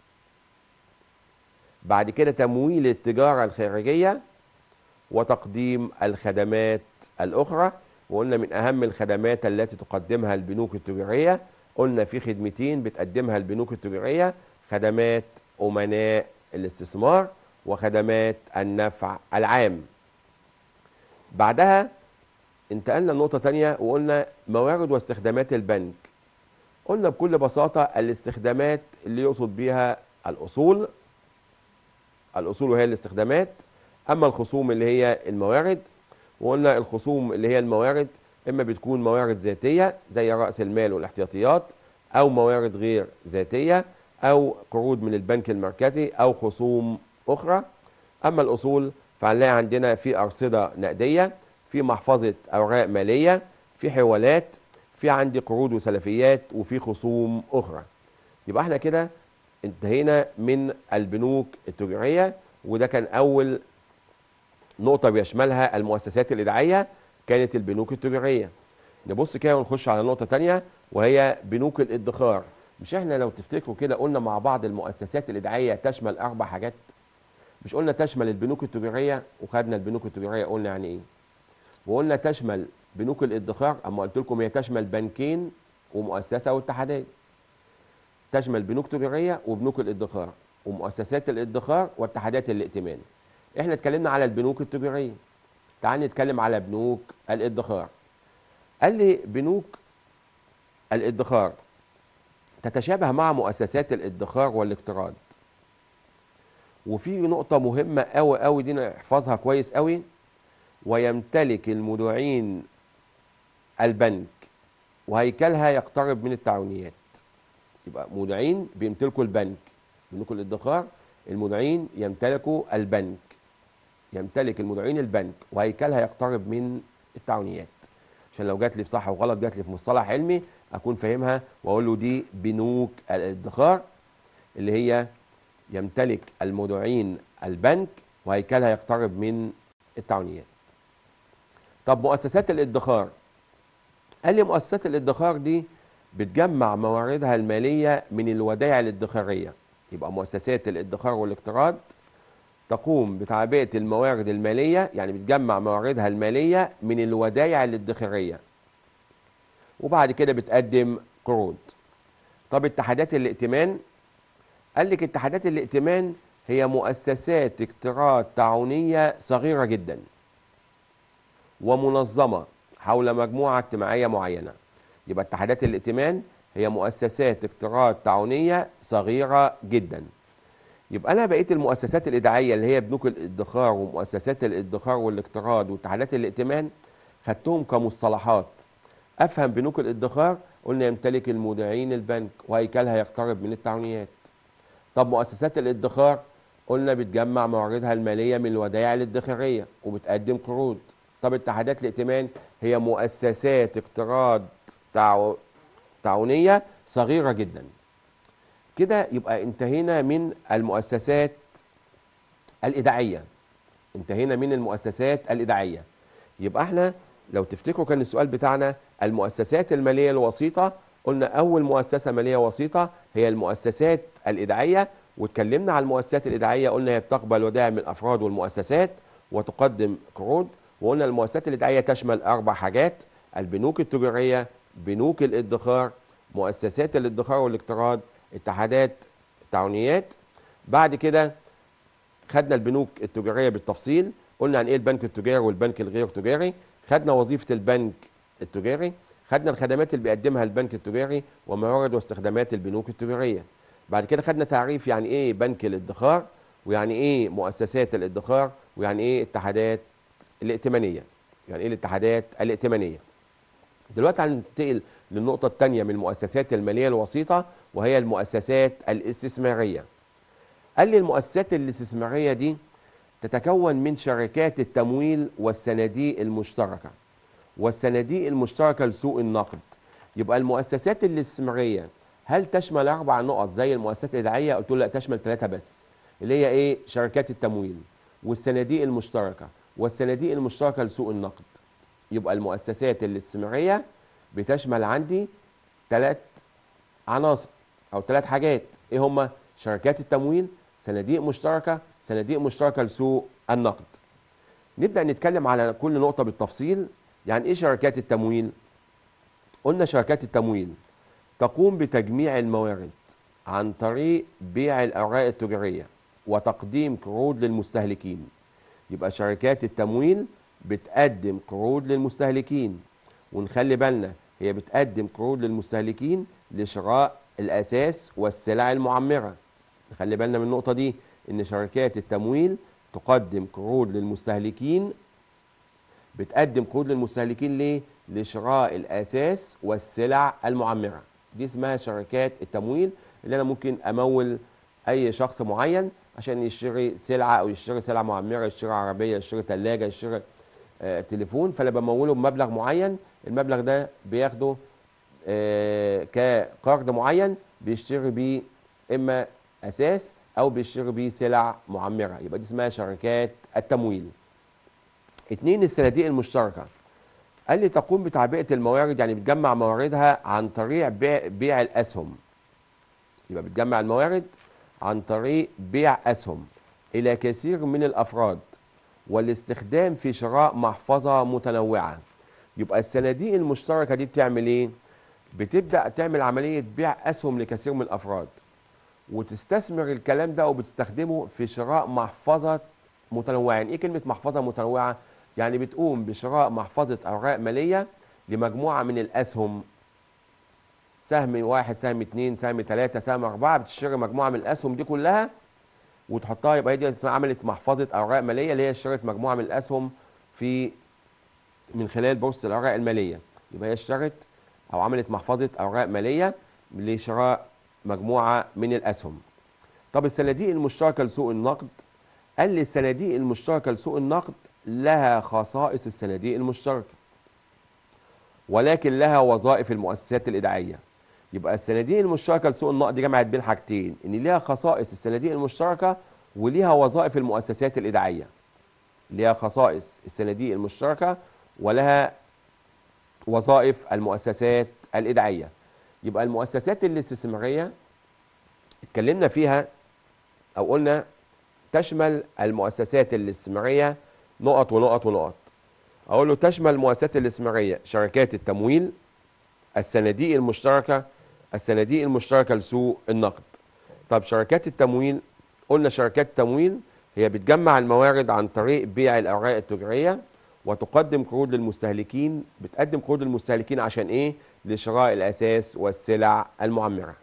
بعد كده تمويل التجارة الخارجية وتقديم الخدمات الأخرى وقلنا من أهم الخدمات التي تقدمها البنوك التجارية قلنا في خدمتين بتقدمها البنوك التجارية خدمات أمناء الاستثمار وخدمات النفع العام بعدها انتقلنا لنقطة تانية وقلنا موارد واستخدامات البنك قلنا بكل بساطة الاستخدامات اللي يقصد بيها الأصول الأصول وهي الاستخدامات أما الخصوم اللي هي الموارد وقلنا الخصوم اللي هي الموارد إما بتكون موارد ذاتية زي رأس المال والاحتياطيات أو موارد غير ذاتية أو قروض من البنك المركزي أو خصوم أخرى أما الأصول فهنلاقي عندنا في أرصدة نقدية في محفظة أوراق مالية في حوالات في عندي قروض وسلفيات وفي خصوم أخرى يبقى احنا كده انتهينا من البنوك التجارية وده كان أول نقطة بيشملها المؤسسات الإدعية كانت البنوك التجارية نبص كده ونخش على نقطة تانية وهي بنوك الادخار مش احنا لو تفتكروا كده قلنا مع بعض المؤسسات الإدعية تشمل أربع حاجات مش قلنا تشمل البنوك التجارية وخدنا البنوك التجارية قلنا يعني إيه وقلنا تشمل بنوك الادخار اما قلت لكم هي تشمل بنكين ومؤسسه واتحادات تشمل بنوك تجاريه وبنوك الادخار ومؤسسات الادخار واتحادات الائتمان احنا اتكلمنا على البنوك التجاريه تعال نتكلم على بنوك الادخار قال لي بنوك الادخار تتشابه مع مؤسسات الادخار والاقتراض وفي نقطة مهمة قوي قوي دي نحفظها كويس قوي ويمتلك المدعين البنك وهيكلها يقترب من التعاونيات يبقى مودعين بيمتلكوا البنك بنوك الادخار المودعين يمتلكوا البنك يمتلك المودعين البنك وهيكلها يقترب من التعاونيات عشان لو جات لي في صح وغلط جات لي في مصطلح علمي اكون فاهمها واقول له دي بنوك الادخار اللي هي يمتلك المودعين البنك وهيكلها يقترب من التعاونيات طب مؤسسات الادخار قال لي مؤسسات الادخار دي بتجمع مواردها المالية من الودائع الادخارية يبقى مؤسسات الادخار والاقتراض تقوم بتعبئة الموارد المالية يعني بتجمع مواردها المالية من الودائع الادخارية وبعد كده بتقدم قروض طب اتحادات الائتمان قال لك اتحادات الائتمان هي مؤسسات اقتراض تعاونية صغيرة جدا ومنظمة حول مجموعة اجتماعية معينة يبقى اتحادات الائتمان هي مؤسسات اقتراض تعاونية صغيرة جدا يبقى أنا بقيت المؤسسات الإدعائية اللي هي بنوك الادخار ومؤسسات الادخار والاقتراض واتحادات الائتمان خدتهم كمصطلحات أفهم بنوك الادخار قلنا يمتلك المودعين البنك وهيكلها يقترب من التعاونيات طب مؤسسات الادخار قلنا بتجمع مواردها المالية من الودائع الادخارية وبتقدم قروض طب اتحادات الائتمان هي مؤسسات اقتراض تعو... تعاونية صغيرة جدا كده يبقى انتهينا من المؤسسات الإدعية انتهينا من المؤسسات الإدعية يبقى احنا لو تفتكروا كان السؤال بتاعنا المؤسسات المالية الوسيطة قلنا أول مؤسسة مالية وسيطة هي المؤسسات الإدعية واتكلمنا على المؤسسات الإدعية قلنا هي بتقبل ودائع من الأفراد والمؤسسات وتقدم قروض وقلنا المؤسسات الإدعية تشمل أربع حاجات البنوك التجارية بنوك الادخار مؤسسات الادخار والاقتراض اتحادات التعاونيات بعد كده خدنا البنوك التجارية بالتفصيل قلنا عن ايه البنك التجاري والبنك الغير تجاري خدنا وظيفة البنك التجاري خدنا الخدمات اللي بيقدمها البنك التجاري وموارد واستخدامات البنوك التجارية بعد كده خدنا تعريف يعني ايه بنك الادخار ويعني ايه مؤسسات الادخار ويعني ايه اتحادات الائتمانيه يعني ايه الاتحادات الائتمانيه دلوقتي هننتقل للنقطة الثانية من المؤسسات المالية الوسيطة وهي المؤسسات الاستثمارية قال لي المؤسسات الاستثمارية دي تتكون من شركات التمويل والصناديق المشتركة والصناديق المشتركة لسوق النقد يبقى المؤسسات الاستثمارية هل تشمل أربع نقط زي المؤسسات الإدعية؟ قلت له لا تشمل ثلاثة بس اللي هي إيه؟ شركات التمويل والصناديق المشتركة والصناديق المشتركة لسوق النقد يبقى المؤسسات الاستثمارية بتشمل عندي ثلاث عناصر أو ثلاث حاجات إيه هما؟ شركات التمويل صناديق مشتركة صناديق مشتركة لسوق النقد نبدأ نتكلم على كل نقطة بالتفصيل يعني إيه شركات التمويل؟ قلنا شركات التمويل تقوم بتجميع الموارد عن طريق بيع الأوراق التجارية وتقديم قروض للمستهلكين يبقى شركات التمويل بتقدم قروض للمستهلكين ونخلي بالنا هي بتقدم قروض للمستهلكين لشراء الأساس والسلع المعمرة نخلي بالنا من النقطة دي إن شركات التمويل تقدم قروض للمستهلكين بتقدم قروض للمستهلكين ليه؟ لشراء الأساس والسلع المعمرة دي اسمها شركات التمويل اللي أنا ممكن أمول أي شخص معين عشان يشتري سلعة أو يشتري سلعة معمرة يشتري عربية يشتري ثلاجة يشتري آه تليفون فأنا بموله بمبلغ معين المبلغ ده بياخده آه كقرض معين بيشتري بيه إما أساس أو بيشتري بيه سلع معمرة يبقى دي اسمها شركات التمويل اتنين الصناديق المشتركة قال لي تقوم بتعبئة الموارد يعني بتجمع مواردها عن طريق بيع, بيع الأسهم يبقى بتجمع الموارد عن طريق بيع أسهم إلى كثير من الأفراد والاستخدام في شراء محفظة متنوعة يبقى الصناديق المشتركة دي بتعمل إيه؟ بتبدأ تعمل عملية بيع أسهم لكثير من الأفراد وتستثمر الكلام ده وبتستخدمه في شراء محفظة متنوعة يعني إيه كلمة محفظة متنوعة؟ يعني بتقوم بشراء محفظة أوراق مالية لمجموعة من الأسهم سهم واحد سهم اتنين سهم تلاتة سهم أربعة بتشتري مجموعة من الأسهم دي كلها وتحطها يبقى هي دي اسمها عملت محفظة أوراق مالية اللي هي اشترت مجموعة من الأسهم في من خلال بورصة الأوراق المالية يبقى هي اشترت أو عملت محفظة أوراق مالية لشراء مجموعة من الأسهم طب الصناديق المشتركة لسوق النقد قال لي الصناديق المشتركة لسوق النقد لها خصائص الصناديق المشتركة ولكن لها وظائف المؤسسات الإدعية يبقى الصناديق المشتركة لسوق النقد جمعت بين حاجتين إن ليها خصائص الصناديق المشتركة وليها وظائف المؤسسات الإدعية ليها خصائص الصناديق المشتركة ولها وظائف المؤسسات الإدعية يبقى المؤسسات الاستثمارية اتكلمنا فيها أو قلنا تشمل المؤسسات الاستثمارية نقط ونقط ونقط اقول له تشمل المؤسسات الاستثماريه شركات التمويل الصناديق المشتركه الصناديق المشتركه لسوق النقد طب شركات التمويل قلنا شركات التمويل هي بتجمع الموارد عن طريق بيع الاوراق التجاريه وتقدم قروض للمستهلكين بتقدم قروض للمستهلكين عشان ايه لشراء الاساس والسلع المعمره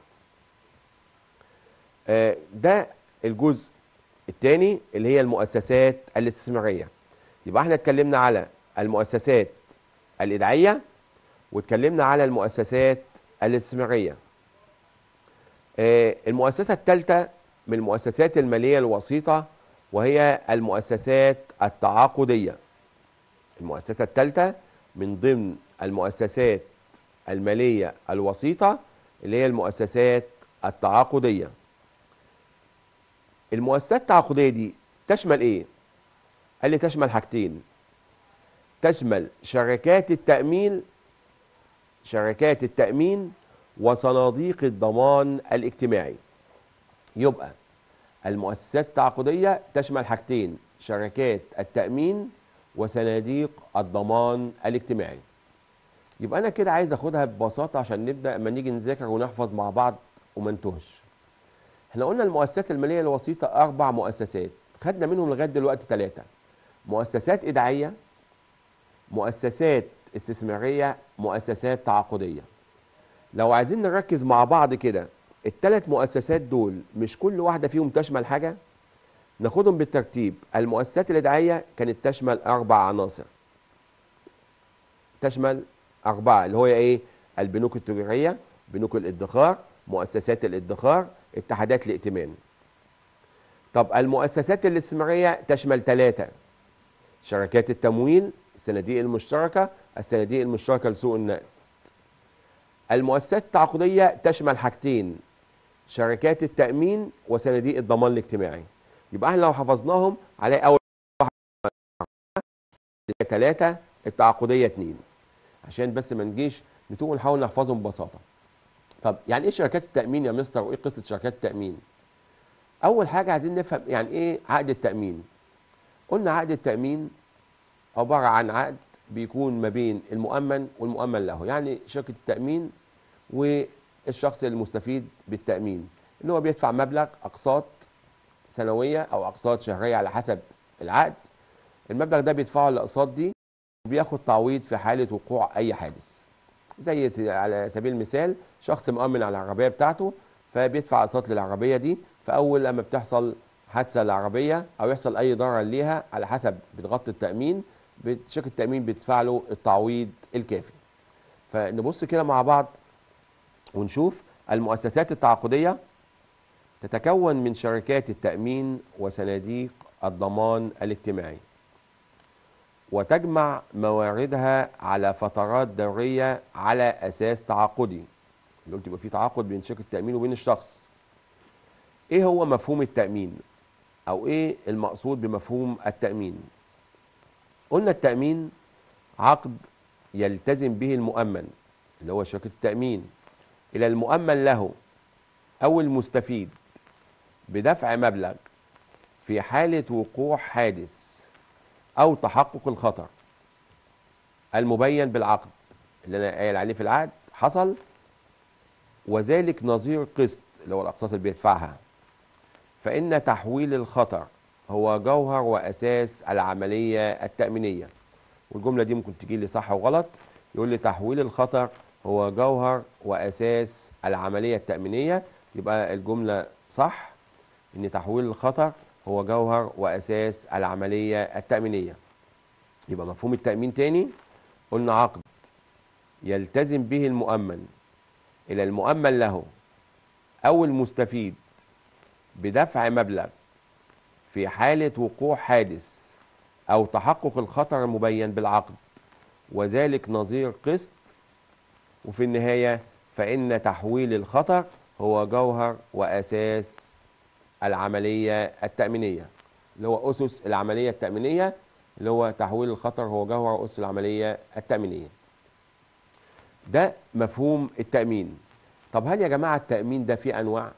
آه ده الجزء الثاني اللي هي المؤسسات الاستثماريه يبقى احنا اتكلمنا على المؤسسات الإدعية واتكلمنا على المؤسسات الاستثمارية آه المؤسسة الثالثة من المؤسسات المالية الوسيطة وهي المؤسسات التعاقدية المؤسسة الثالثة من ضمن المؤسسات المالية الوسيطة اللي هي المؤسسات التعاقدية المؤسسات التعاقدية دي تشمل ايه؟ قال لي تشمل حاجتين تشمل شركات التأمين شركات التأمين وصناديق الضمان الاجتماعي يبقى المؤسسات التعاقدية تشمل حاجتين شركات التأمين وصناديق الضمان الاجتماعي يبقى أنا كده عايز أخدها ببساطة عشان نبدأ أما نيجي نذاكر ونحفظ مع بعض وما نتوهش احنا قلنا المؤسسات المالية الوسيطة أربع مؤسسات خدنا منهم لغاية دلوقتي ثلاثة مؤسسات إدعية مؤسسات استثمارية مؤسسات تعاقدية لو عايزين نركز مع بعض كده الثلاث مؤسسات دول مش كل واحدة فيهم تشمل حاجة ناخدهم بالترتيب المؤسسات الإدعية كانت تشمل أربع عناصر تشمل أربعة اللي هو إيه البنوك التجاريه بنوك الادخار مؤسسات الادخار اتحادات الائتمان طب المؤسسات الاستثماريه تشمل ثلاثه شركات التمويل الصناديق المشتركه الصناديق المشتركه لسوق النقد المؤسسات التعاقديه تشمل حاجتين شركات التامين وصناديق الضمان الاجتماعي يبقى احنا لو حفظناهم على اول ثلاثة التعاقدية اتنين عشان بس ما نجيش نتوه نحاول نحفظهم ببساطة طب يعني ايه شركات التأمين يا مستر وايه قصة شركات التأمين أول حاجة عايزين نفهم يعني ايه عقد التأمين قلنا عقد التأمين عبارة عن عقد بيكون ما بين المؤمن والمؤمن له يعني شركة التأمين والشخص المستفيد بالتأمين اللي هو بيدفع مبلغ أقساط سنوية أو أقساط شهرية على حسب العقد المبلغ ده بيدفعه الاقساط دي وبياخد تعويض في حاله وقوع اي حادث زي س- على سبيل المثال شخص مؤمن على العربيه بتاعته فبيدفع اقساط للعربيه دي فاول لما بتحصل حادثه للعربيه او يحصل اي ضرر ليها على حسب بتغطي التامين بت- شركه التامين بتدفع له التعويض الكافي فنبص كده مع بعض ونشوف المؤسسات التعاقديه تتكون من شركات التامين وصناديق الضمان الاجتماعي وتجمع مواردها على فترات دورية على أساس تعاقدي اللي قلت يبقى في تعاقد بين شركة التأمين وبين الشخص إيه هو مفهوم التأمين أو إيه المقصود بمفهوم التأمين قلنا التأمين عقد يلتزم به المؤمن اللي هو شركة التأمين إلى المؤمن له أو المستفيد بدفع مبلغ في حالة وقوع حادث أو تحقق الخطر المبين بالعقد اللي أنا قايل عليه في العقد حصل وذلك نظير قسط اللي هو الأقساط اللي بيدفعها فإن تحويل الخطر هو جوهر وأساس العملية التأمينية والجملة دي ممكن تجي لي صح وغلط يقول لي تحويل الخطر هو جوهر وأساس العملية التأمينية يبقى الجملة صح إن تحويل الخطر هو جوهر وأساس العملية التأمينية يبقى مفهوم التأمين تاني قلنا عقد يلتزم به المؤمن إلى المؤمن له أو المستفيد بدفع مبلغ في حالة وقوع حادث أو تحقق الخطر المبين بالعقد وذلك نظير قسط وفي النهاية فإن تحويل الخطر هو جوهر وأساس العملية التأمينية اللي هو أسس العملية التأمينية اللي هو تحويل الخطر هو جوهر أسس العملية التأمينية ده مفهوم التأمين طب هل يا جماعة التأمين ده فيه أنواع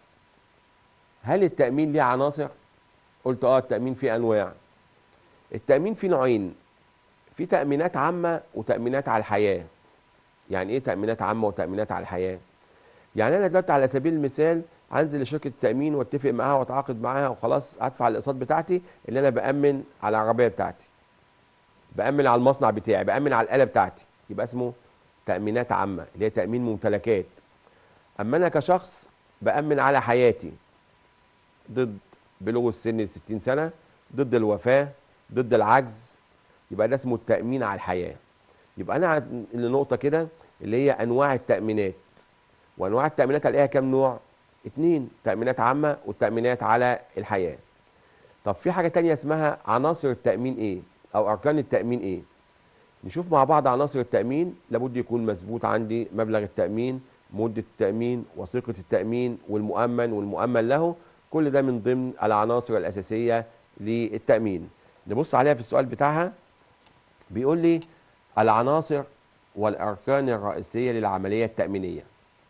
هل التأمين ليه عناصر قلت اه التأمين فيه أنواع التأمين فيه نوعين في تأمينات عامة وتأمينات على الحياة يعني ايه تأمينات عامة وتأمينات على الحياة يعني انا دلوقتي على سبيل المثال هنزل لشركه التامين واتفق معاها واتعاقد معاها وخلاص ادفع الاقساط بتاعتي اللي انا بامن على العربيه بتاعتي بامن على المصنع بتاعي بامن على الاله بتاعتي يبقى اسمه تامينات عامه اللي هي تامين ممتلكات اما انا كشخص بامن على حياتي ضد بلوغ السن 60 سنه ضد الوفاه ضد العجز يبقى ده اسمه التامين على الحياه يبقى انا عن- النقطه كده اللي هي انواع التامينات وانواع التامينات هلاقيها كام نوع اتنين تامينات عامه والتامينات على الحياه طب في حاجه تانية اسمها عناصر التامين ايه او اركان التامين ايه نشوف مع بعض عناصر التامين لابد يكون مظبوط عندي مبلغ التامين مده التامين وثيقه التامين والمؤمن والمؤمن له كل ده من ضمن العناصر الاساسيه للتامين نبص عليها في السؤال بتاعها بيقول لي العناصر والاركان الرئيسيه للعمليه التامينيه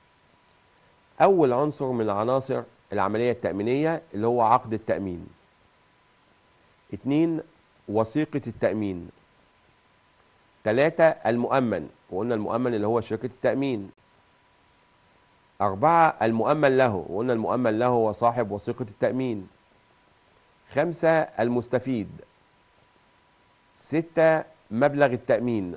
أول عنصر من عناصر العملية التأمينية اللي هو عقد التأمين اتنين وثيقة التأمين تلاتة المؤمن وقلنا المؤمن اللي هو شركة التأمين أربعة المؤمن له وقلنا المؤمن له هو صاحب وثيقة التأمين خمسة المستفيد ستة مبلغ التأمين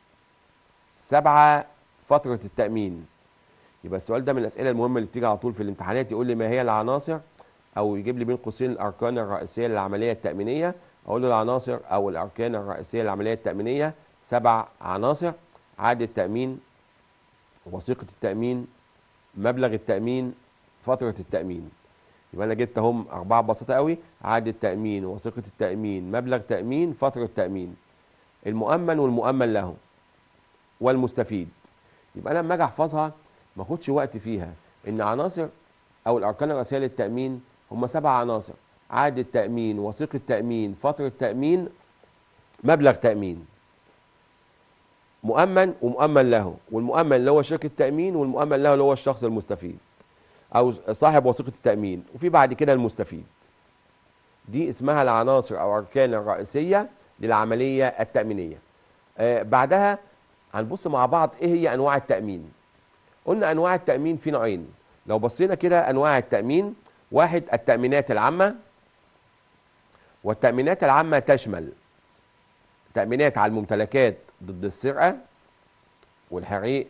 سبعة فترة التأمين يبقى السؤال ده من الاسئله المهمه اللي بتيجي على طول في الامتحانات يقول لي ما هي العناصر او يجيب لي بين قوسين الاركان الرئيسيه للعمليه التامينيه اقول له العناصر او الاركان الرئيسيه للعمليه التامينيه سبع عناصر عقد التامين وثيقة التأمين مبلغ التأمين فترة التأمين يبقى أنا جبت هم أربعة بسيطة قوي عقد التأمين وثيقة التأمين مبلغ تأمين فترة تأمين المؤمن والمؤمن له والمستفيد يبقى أنا لما أجي أحفظها ما أخدش وقت فيها إن عناصر أو الأركان الرئيسية للتأمين هم سبع عناصر عقد التأمين وثيقة التأمين فترة تأمين مبلغ تأمين مؤمن ومؤمن له والمؤمن اللي هو شركة تأمين والمؤمن له اللي هو الشخص المستفيد أو صاحب وثيقة التأمين وفي بعد كده المستفيد دي اسمها العناصر أو أركان الرئيسية للعملية التأمينية آه بعدها هنبص مع بعض إيه هي أنواع التأمين قلنا أنواع التأمين في نوعين لو بصينا كده أنواع التأمين واحد التأمينات العامة والتأمينات العامة تشمل تأمينات على الممتلكات ضد السرقة والحريق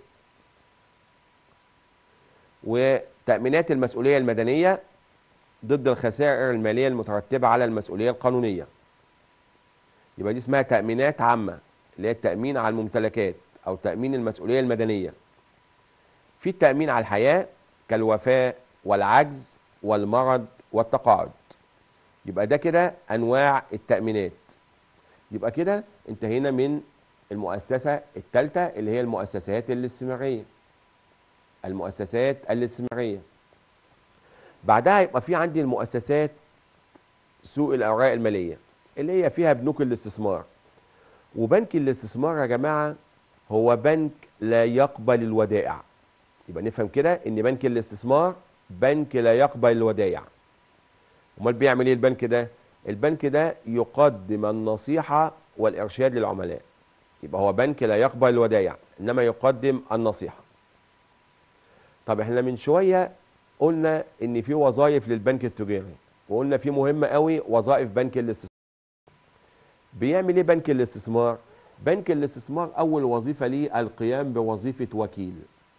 وتأمينات المسؤولية المدنية ضد الخسائر المالية المترتبة على المسؤولية القانونية يبقى دي اسمها تأمينات عامة اللي هي التأمين على الممتلكات أو تأمين المسؤولية المدنية في التأمين على الحياة كالوفاة والعجز والمرض والتقاعد يبقى ده كده أنواع التأمينات يبقى كده انتهينا من المؤسسة الثالثة اللي هي المؤسسات الاستثمارية المؤسسات الاستثمارية بعدها يبقى في عندي المؤسسات سوق الأوراق المالية اللي هي فيها بنوك الاستثمار وبنك الاستثمار يا جماعة هو بنك لا يقبل الودائع يبقى نفهم كده ان بنك الاستثمار بنك لا يقبل الودائع امال بيعمل ايه البنك ده البنك ده يقدم النصيحة والإرشاد للعملاء يبقى هو بنك لا يقبل الودائع إنما يقدم النصيحة طب احنا من شوية قلنا إن في وظائف للبنك التجاري وقلنا في مهمة قوي وظائف بنك الاستثمار بيعمل ايه بنك الاستثمار بنك الاستثمار أول وظيفة ليه القيام بوظيفة وكيل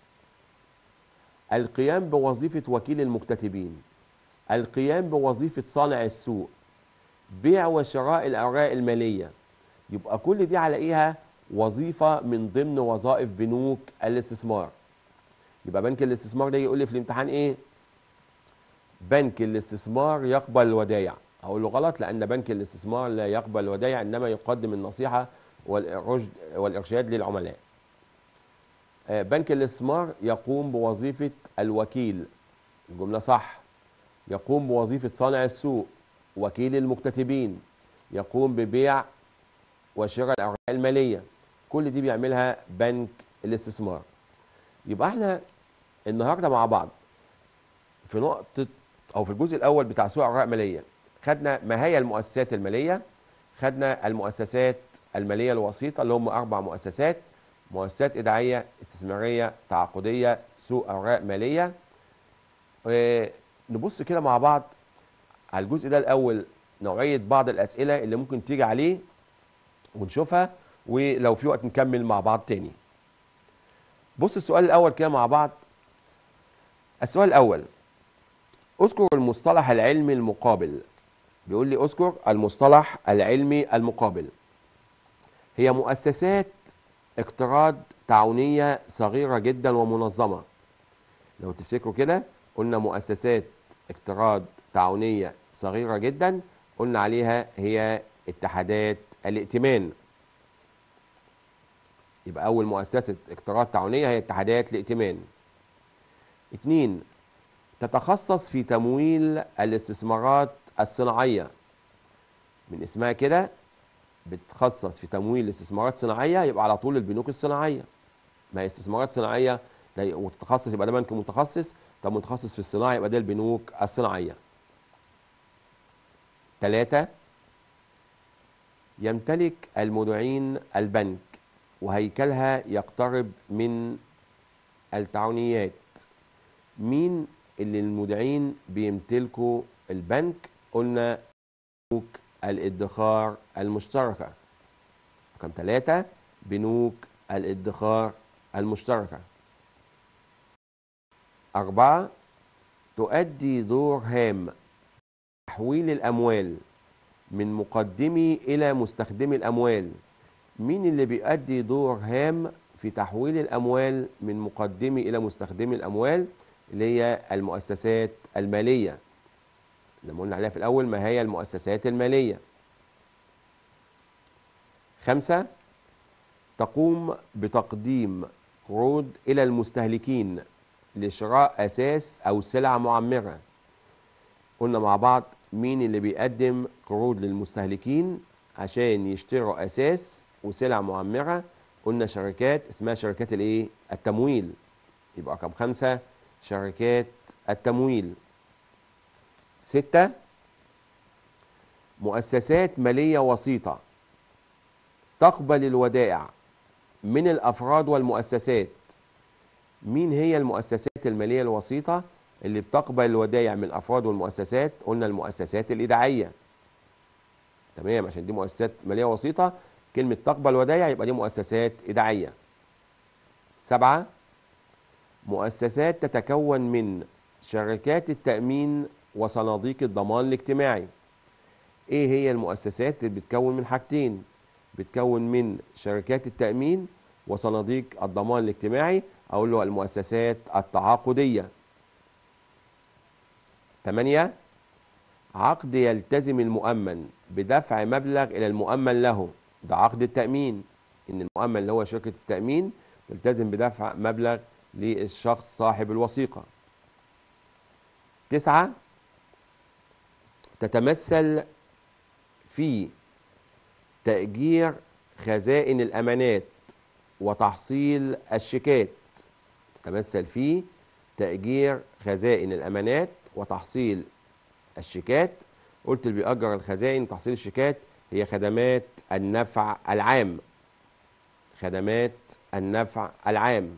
القيام بوظيفة وكيل المكتتبين القيام بوظيفة صانع السوق بيع وشراء الأوراق المالية يبقى كل دي عليها وظيفة من ضمن وظائف بنوك الاستثمار يبقى بنك الاستثمار ده يقول لي في الامتحان ايه بنك الاستثمار يقبل الودائع هقول له غلط لأن بنك الاستثمار لا يقبل الودائع إنما يقدم النصيحة والرشد والإرشاد للعملاء آه، بنك الاستثمار يقوم بوظيفة الوكيل الجملة صح يقوم بوظيفة صانع السوق وكيل المكتتبين يقوم ببيع وشراء الأوراق المالية كل دي بيعملها بنك الاستثمار يبقى احنا النهارده مع بعض في نقطة أو في الجزء الأول بتاع سوق الأوراق المالية خدنا ما هي المؤسسات المالية خدنا المؤسسات المالية الوسيطة اللي هم أربع مؤسسات مؤسسات إدعية استثمارية تعاقدية سوق أوراق مالية نبص كده مع بعض على الجزء ده الأول نوعية بعض الأسئلة اللي ممكن تيجي عليه ونشوفها ولو في وقت نكمل مع بعض تاني بص السؤال الأول كده مع بعض السؤال الأول اذكر المصطلح العلمي المقابل بيقول لي اذكر المصطلح العلمي المقابل هي مؤسسات اقتراض تعاونية صغيرة جدا ومنظمة لو تفتكروا كده قلنا مؤسسات اقتراض تعاونية صغيرة جدا قلنا عليها هي اتحادات الائتمان يبقى أول مؤسسة اقتراض تعاونية هي اتحادات الائتمان اتنين تتخصص في تمويل الاستثمارات الصناعية من اسمها كده بتخصص في تمويل استثمارات صناعية يبقى على طول البنوك الصناعية ما هي استثمارات صناعية وتتخصص يبقى ده بنك متخصص طب متخصص في الصناعة يبقى ده البنوك الصناعية ثلاثة يمتلك المودعين البنك وهيكلها يقترب من التعاونيات مين اللي المودعين بيمتلكوا البنك قلنا بنوك الادخار المشتركة رقم ثلاثة بنوك الادخار المشتركة أربعة تؤدي دور هام تحويل الأموال من مقدمي إلى مستخدمي الأموال مين اللي بيؤدي دور هام في في تحويل الأموال من مقدمي إلى مستخدمي الأموال اللي هي المؤسسات المالية لما قلنا عليها في الأول ما هي المؤسسات المالية خمسة تقوم بتقديم قروض إلى المستهلكين لشراء أساس أو سلع معمرة قلنا مع بعض مين اللي بيقدم قروض للمستهلكين عشان يشتروا أساس وسلع معمرة قلنا شركات اسمها شركات الايه التمويل يبقى رقم خمسة شركات التمويل ستة مؤسسات مالية وسيطة تقبل الودائع من الأفراد والمؤسسات مين هي المؤسسات المالية الوسيطة اللي بتقبل الودائع من الأفراد والمؤسسات قلنا المؤسسات الإيداعية تمام عشان دي مؤسسات مالية وسيطة كلمة تقبل ودائع يبقى دي مؤسسات إيداعية سبعة مؤسسات تتكون من شركات التأمين وصناديق الضمان الاجتماعي ايه هي المؤسسات اللي بتكون من حاجتين بتكون من شركات التأمين وصناديق الضمان الاجتماعي أقول له المؤسسات التعاقدية ثمانية عقد يلتزم المؤمن بدفع مبلغ إلى المؤمن له ده عقد التأمين إن المؤمن اللي هو شركة التأمين يلتزم بدفع مبلغ للشخص صاحب الوثيقة تسعة تتمثل في تأجير خزائن الأمانات وتحصيل الشيكات تتمثل في تأجير خزائن الأمانات وتحصيل الشيكات قلت اللي بيأجر الخزائن وتحصيل الشيكات هي خدمات النفع العام خدمات النفع العام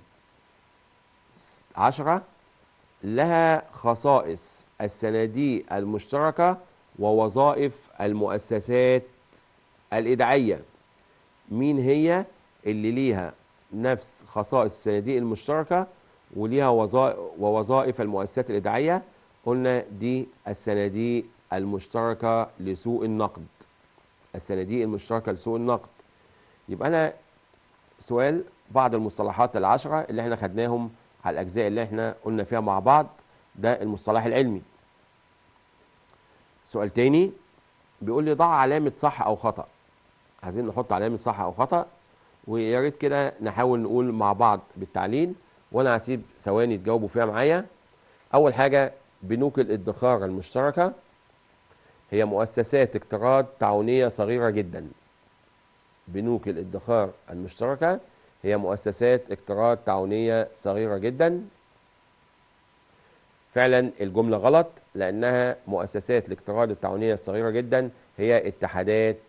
عشرة لها خصائص الصناديق المشتركة ووظائف المؤسسات الإدعية مين هي اللي ليها نفس خصائص الصناديق المشتركة وليها وظائف ووظائف المؤسسات الإدعية قلنا دي الصناديق المشتركة لسوق النقد الصناديق المشتركة لسوق النقد يبقى أنا سؤال بعض المصطلحات العشرة اللي احنا خدناهم على الأجزاء اللي احنا قلنا فيها مع بعض ده المصطلح العلمي سؤال تاني بيقول لي ضع علامة صح أو خطأ عايزين نحط علامة صح أو خطأ ويا ريت كده نحاول نقول مع بعض بالتعليل وأنا هسيب ثواني تجاوبوا فيها معايا أول حاجة بنوك الادخار المشتركة هي مؤسسات اقتراض تعاونية صغيرة جدا بنوك الادخار المشتركة هي مؤسسات اقتراض تعاونية صغيرة جدا فعلا الجملة غلط لأنها مؤسسات الاقتراض التعاونية الصغيرة جدا هي اتحادات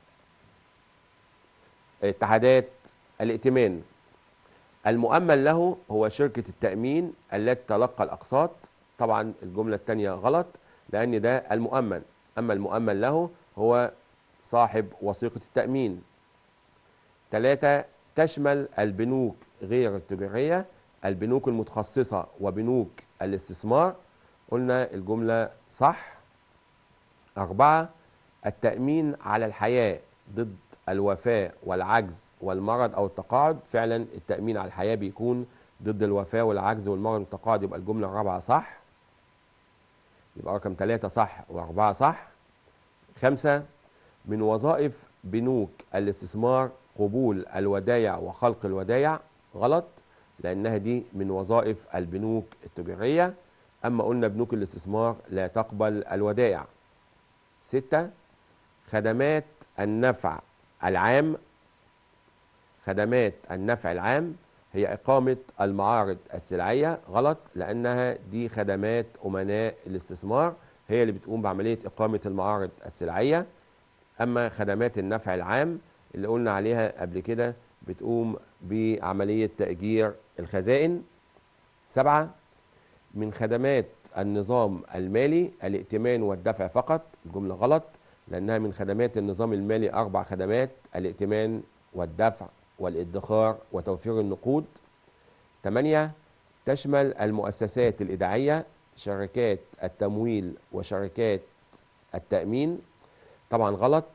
اتحادات الائتمان المؤمن له هو شركة التأمين التي تلقى الأقساط طبعا الجملة الثانية غلط لأن ده المؤمن أما المؤمن له هو صاحب وثيقة التأمين ثلاثة تشمل البنوك غير التجارية البنوك المتخصصة وبنوك الاستثمار قلنا الجملة صح أربعة التأمين على الحياة ضد الوفاة والعجز والمرض أو التقاعد فعلا التأمين على الحياة بيكون ضد الوفاة والعجز والمرض والتقاعد يبقى الجملة الرابعة صح يبقى رقم ثلاثة صح وأربعة صح خمسة من وظائف بنوك الاستثمار قبول الودايع وخلق الودايع غلط لأنها دي من وظائف البنوك التجارية أما قلنا بنوك الاستثمار لا تقبل الودائع ستة خدمات النفع العام خدمات النفع العام هي إقامة المعارض السلعية غلط لأنها دي خدمات أمناء الاستثمار هي اللي بتقوم بعملية إقامة المعارض السلعية أما خدمات النفع العام اللي قلنا عليها قبل كده بتقوم بعملية تأجير الخزائن سبعة من خدمات النظام المالي الائتمان والدفع فقط الجملة غلط لأنها من خدمات النظام المالي أربع خدمات الائتمان والدفع والادخار وتوفير النقود ثمانية تشمل المؤسسات الإداعية شركات التمويل وشركات التأمين طبعا غلط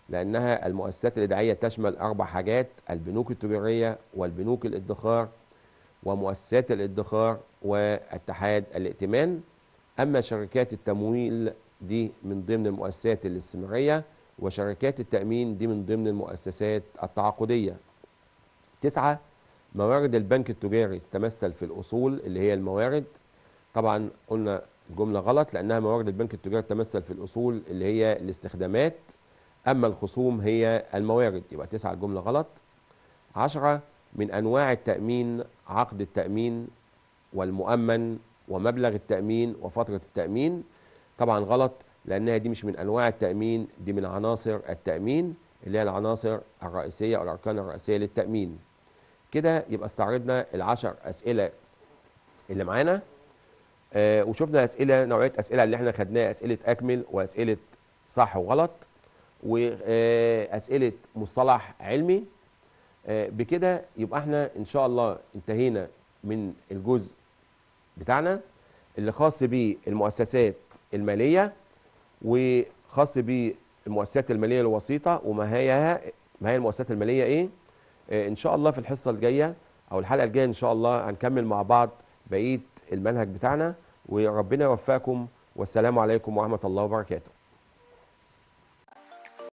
لانها المؤسسات الادعيه تشمل اربع حاجات البنوك التجاريه والبنوك الادخار ومؤسسات الادخار واتحاد الائتمان اما شركات التمويل دي من ضمن المؤسسات الاستثماريه وشركات التامين دي من ضمن المؤسسات التعاقديه تسعة موارد البنك التجاري تتمثل في الاصول اللي هي الموارد طبعا قلنا جمله غلط لانها موارد البنك التجاري تتمثل في الاصول اللي هي الاستخدامات اما الخصوم هي الموارد يبقى تسعة الجمله غلط عشرة من انواع التامين عقد التامين والمؤمن ومبلغ التامين وفتره التامين طبعا غلط لانها دي مش من انواع التامين دي من عناصر التامين اللي هي العناصر الرئيسيه او الاركان الرئيسيه للتامين كده يبقى استعرضنا العشر اسئله اللي معانا آه وشفنا اسئله نوعيه اسئله اللي احنا خدناها اسئله اكمل واسئله صح وغلط واسئله مصطلح علمي آه بكده يبقى احنا ان شاء الله انتهينا من الجزء بتاعنا اللي خاص بالمؤسسات الماليه وخاص بالمؤسسات الماليه الوسيطه وما هي ما هي المؤسسات الماليه ايه آه ان شاء الله في الحصه الجايه او الحلقه الجايه ان شاء الله هنكمل مع بعض بقيه المنهج بتاعنا وربنا يوفقكم والسلام عليكم ورحمه الله وبركاته